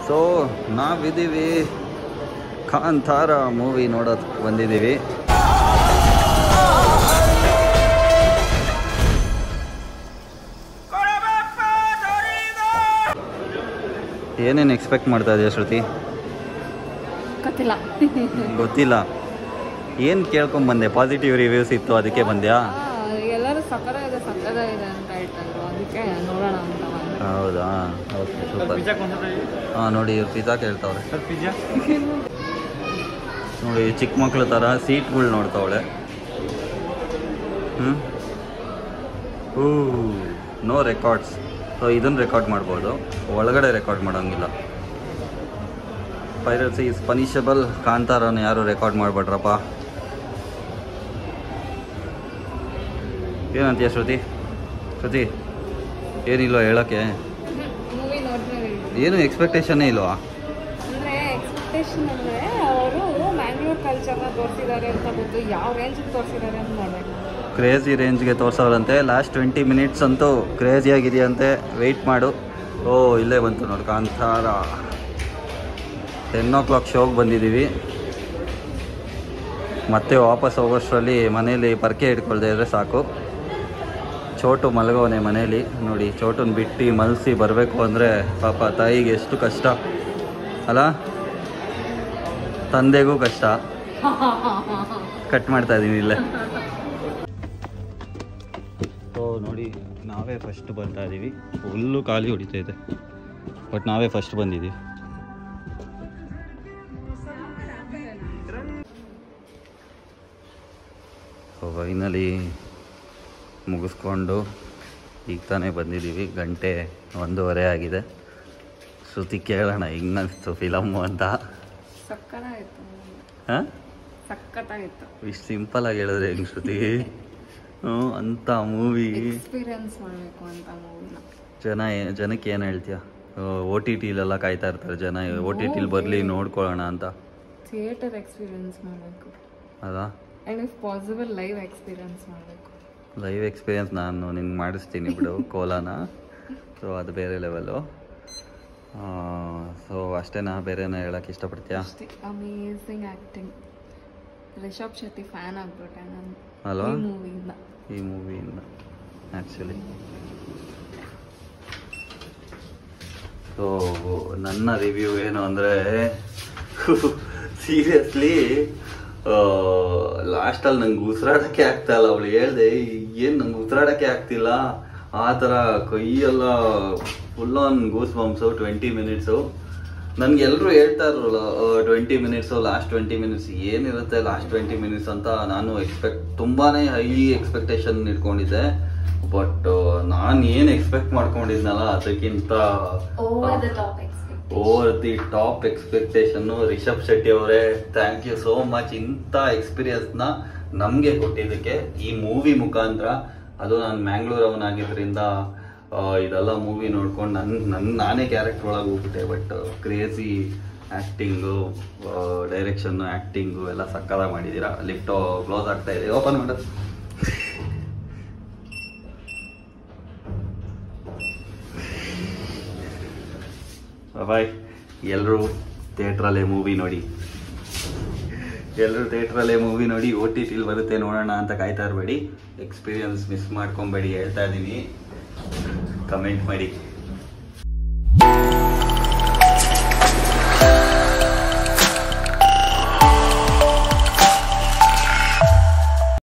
So ನಾವಿದ್ದೀವಿ Kantara movie ನೋಡೋದು ಬಂದಿದ್ದೀವಿ ಏನೇನು ಎಕ್ಸ್ಪೆಕ್ಟ್ ಮಾಡ್ತಾ ಇದೆಯಾ ಶ್ರುತಿ ಗೊತ್ತಿಲ್ಲ ಗೊತ್ತಿಲ್ಲ ಏನು ಕೇಳ್ಕೊಂಬಂದೆ ಪಾಸಿಟಿವ್ ರಿವ್ಯೂಸ್ ಇತ್ತು ಅದಕ್ಕೆ ಬಂದ್ಯಾ ಎಲ್ಲರೂ ಸಕ್ಕರೆ ಇದೆ ಸಕ್ಕರೆ ಇದೆ ಅಂತ ಹೇಳ್ತಾರೆ ಅದಕ್ಕೆ ನೋಡೋಣ ಅಂತ ಬಂದೆ. ಹೌದಾ ಓಕೆ ಸೂಪರ್ ಹಾಂ ನೋಡಿ ಇವ್ರು ಪಿಜ್ಜಾ ಕೇಳ್ತಾವ್ರೆ ನೋಡಿ ಚಿಕ್ಕ ಮಕ್ಳ ಥರ ಸೀಟ್ಗಳು ನೋಡ್ತಾವಳೆ ಹ್ಞೂ ಹೂ ನೋ ರೆಕಾರ್ಡ್ಸ್ ಸೊ ಇದನ್ನು ರೆಕಾರ್ಡ್ ಮಾಡ್ಬೋದು ಒಳಗಡೆ ರೆಕಾರ್ಡ್ ಮಾಡೋಂಗಿಲ್ಲ ಪೈರಸಿ ಇಸ್ ಪನಿಷಬಲ್ ಕಾಂತಾರನ ಯಾರು ರೆಕಾರ್ಡ್ ಮಾಡ್ಬೇಡ್ರಪ್ಪ ಏನಂತೀಯ ಶ್ರುತಿ ಶ್ರುತಿ ಏನಿಲ್ವ ಹೇಳೋಕ್ಕೆ ಮೂವಿ ನೋಡಿದ್ರೆ ಏನು ಎಕ್ಸ್ಪೆಕ್ಟೇಷನ್ನೇ ಇಲ್ವಾ ಅಂದರೆ ಎಕ್ಸ್ಪೆಕ್ಟೇಷನ್ ಅಂದರೆ ಅವರು ಮ್ಯಾಂಗ್ಳೂರ್ ಕಲ್ಚರ್ನ ತೋರಿಸಿದ್ದಾರೆ ಅಂತ ಗೊತ್ತು ಯಾವ ರೇಂಜಿಗೆ ತೋರಿಸಿದ್ದಾರೆ ಅಂತ ನೋಡಬೇಕು ಕ್ರೇಜಿ ರೇಂಜ್ಗೆ ತೋರ್ಸವ್ರಂತೆ ಲಾಸ್ಟ್ ಟ್ವೆಂಟಿ ಮಿನಿಟ್ಸ್ ಅಂತೂ ಕ್ರೇಜಿಯಾಗಿದೆಯಂತೆ ವೆಯ್ಟ್ ಮಾಡು ಓ ಇಲ್ಲೇ ಬಂತು ನೋಡಿ ಕಾಂತಾರ ಟೆನ್ ಓ ಕ್ಲಾಕ್ ಶೋಗೆ ಬಂದಿದ್ದೀವಿ ಮತ್ತೆ ವಾಪಸ್ ಹೋಗೋಷ್ಟರಲ್ಲಿ ಮನೇಲಿ ಪರ್ಕೆ ಇಟ್ಕೊಳ್ದೇ ಇದ್ರೆ ಸಾಕು ಚೋಟು ಮಲಗೋನೆ ಮನೇಲಿ ನೋಡಿ ಚೋಟುನ ಬಿಟ್ಟು ಮಲಸಿ ಬರಬೇಕು ಅಂದರೆ ಪಾಪ ತಾಯಿಗೆ ಎಷ್ಟು ಕಷ್ಟ ಅಲ್ಲ ತಂದೆಗೂ ಕಷ್ಟ ಕಟ್ ಮಾಡ್ತಾ ಇದ್ದೀನಿ ಇಲ್ಲೇ ಸೊ ನೋಡಿ ನಾವೇ ಫಸ್ಟ್ ಬರ್ತಾ ಇದ್ದೀವಿ ಫುಲ್ಲು ಖಾಲಿ ಹೊಡಿತಾ ಇದೆ ಬಟ್ ನಾವೇ ಫಸ್ಟ್ ಬಂದಿದ್ದೀವಿ ಸೊ ಫೈನಲಿ ಮುಗಿಸ್ಕೊಂಡು ಈಗ ತಾನೇ ಬಂದಿದ್ದೀವಿ ಗಂಟೆ ಒಂದೂವರೆ ಆಗಿದೆ ಶ್ರುತಿ ಕೇಳೋಣ ಹಿಂಗನ್ನಿಸ್ತು ಫಿಲಮ್ಮು ಅಂತ ಸಕ್ಕತ್ತಾಗಿತ್ತು ಹಾಂ ಸಕ್ಕತ್ತಾಗಿತ್ತು ಇಷ್ಟು ಸಿಂಪಲಾಗಿ ಹೇಳಿದ್ರೆ ಹೆಂಗೆ ಶ್ರುತಿ ಹ್ಞೂ ಅಂಥ ಮೂವಿ ಎಕ್ಸ್ಪೀರಿಯನ್ಸ್ ಮಾಡಬೇಕು ಅಂತ ಮೂವಿನ ಜನ ಏ- ಜನಕ್ಕೆ ಏನು ಹೇಳ್ತೀಯ ಓ ಟಿ ಟಿಲೆಲ್ಲ ಕಾಯ್ತಾ ಇರ್ತಾರೆ ಜನ ಓ ಟಿ ಟಿಲಿ ಬರಲಿ ನೋಡ್ಕೊಳ್ಳೋಣ ಅಂತ ಥಿಯೇಟರ್ ಎಕ್ಸ್ಪೀರಿಯನ್ಸ್ ಮಾಡಬೇಕು ಅದಾ and if possible live experience ಮಾಡಬೇಕು ಲೈವ್ ಎಕ್ಸ್ಪೀರಿಯನ್ಸ್ ನಾನು ನಿನ್ಗೆ ಮಾಡಿಸ್ತೀನಿ ಬಿಡು ಕೋಲಾನ ಸೊ ಅದು ಬೇರೆ ಲೆವೆಲು ಸೊ ಅಷ್ಟೇನಾ ಬೇರೆನ ಹೇಳಕ್ಕೆ ಇಷ್ಟಪಡ್ತೀಯಾ ಅಷ್ಟೇ amazing acting Rishab Shetty fan ಆಗ್ಬಿಟ್ಟೆ ನಾನು ಅಲ್ವಾ ಈ ಮೂವಿಯಿಂದ ಈ ಮೂವಿಯಿಂದ ಆ್ಯಕ್ಚುಲಿ ಸೊ ನನ್ನ ರಿವ್ಯೂ ಏನು ಅಂದರೆ ಸೀರಿಯಸ್ಲಿ ಲಾಸ್ಟಲ್ಲಿ ನಂಗೆ ಉಸಿರಾಡೋಕ್ಕೆ ಆಗ್ತಾ ಇಲ್ಲ ಅವಳು ಹೇಳ್ದೆ ಏನು ನಂಗೆ ಉಸಿರಾಡೋಕ್ಕೆ ಆಗ್ತಿಲ್ಲ ಆ ಥರ ಕೈಯೆಲ್ಲ full on goose bumps twenty minutes ನನ್ಗೆ ಎಲ್ಲರೂ ಹೇಳ್ತಾ ಇರಲ್ಲ twenty minutes last twenty minutes ಏನಿರುತ್ತೆ ಲಾಸ್ಟ್ ಟ್ವೆಂಟಿ ಮಿನಿಟ್ಸ್ ಅಂತ ನಾನು ಎಕ್ಸ್ಪೆಕ್ಟ್ ತುಂಬಾನೇ ಹೈ ಎಕ್ಸ್ಪೆಕ್ಟೇಷನ್ ಇಟ್ಕೊಂಡಿದ್ದೆ ಬಟ್ ನಾನು ಏನು ಎಕ್ಸ್ಪೆಕ್ಟ್ ಮಾಡ್ಕೊಂಡಿದ್ನಲ್ಲ ಅದಕ್ಕಿಂತ over the top over the top expectation Rishab Shetty ಅವರೇ ಥ್ಯಾಂಕ್ ಯು ಸೋ ಮಚ್ ಇಂಥ ಎಕ್ಸ್ಪೀರಿಯನ್ಸ್ನ ನಮಗೆ ಕೊಟ್ಟಿದ್ದಕ್ಕೆ ಈ ಮೂವಿ ಮುಖಾಂತರ ಅದು ನಾನು ಮ್ಯಾಂಗ್ಳೂರ್ ಅವನಾಗಿದ್ದರಿಂದ ಆ, ಇದೆಲ್ಲ ಮೂವಿ ನೋಡ್ಕೊಂಡು ನನ್ ನನ್ ನಾನೇ ಕ್ಯಾರೆಕ್ಟರ್ ಒಳಗೆ ಹೋಗ್ಬಿಟ್ಟೆ but crazy acting direction acting ಎಲ್ಲ ಸಕ್ಕದಾಗಿ ಮಾಡಿದ್ದೀರಾ ಲಿಫ್ಟ್ ಕ್ಲೋಸ್ ಆಗ್ತಾ ಇದೆ ಓಪನ್ ಮಾಡೋದು ಬಾಯ್ ಎಲ್ಲರೂ ಥಿಯೇಟ್ರಲ್ಲೇ ಮೂವಿ ನೋಡಿ ಎಲ್ಲರೂ ಥಿಯೇಟ್ರಲ್ಲೇ ಮೂವಿ ನೋಡಿ ಓ ಟಿ ಟಿಲಿ ಬರುತ್ತೆ ನೋಡೋಣ ಅಂತ ಕಾಯ್ತಾ ಇರಬೇಡಿ ಎಕ್ಸ್ಪೀರಿಯನ್ಸ್ ಮಿಸ್ ಮಾಡ್ಕೊಬೇಡಿ ಹೇಳ್ತಾ ಇದ್ದೀನಿ ಕಮೆಂಟ್ ಮಾಡಿ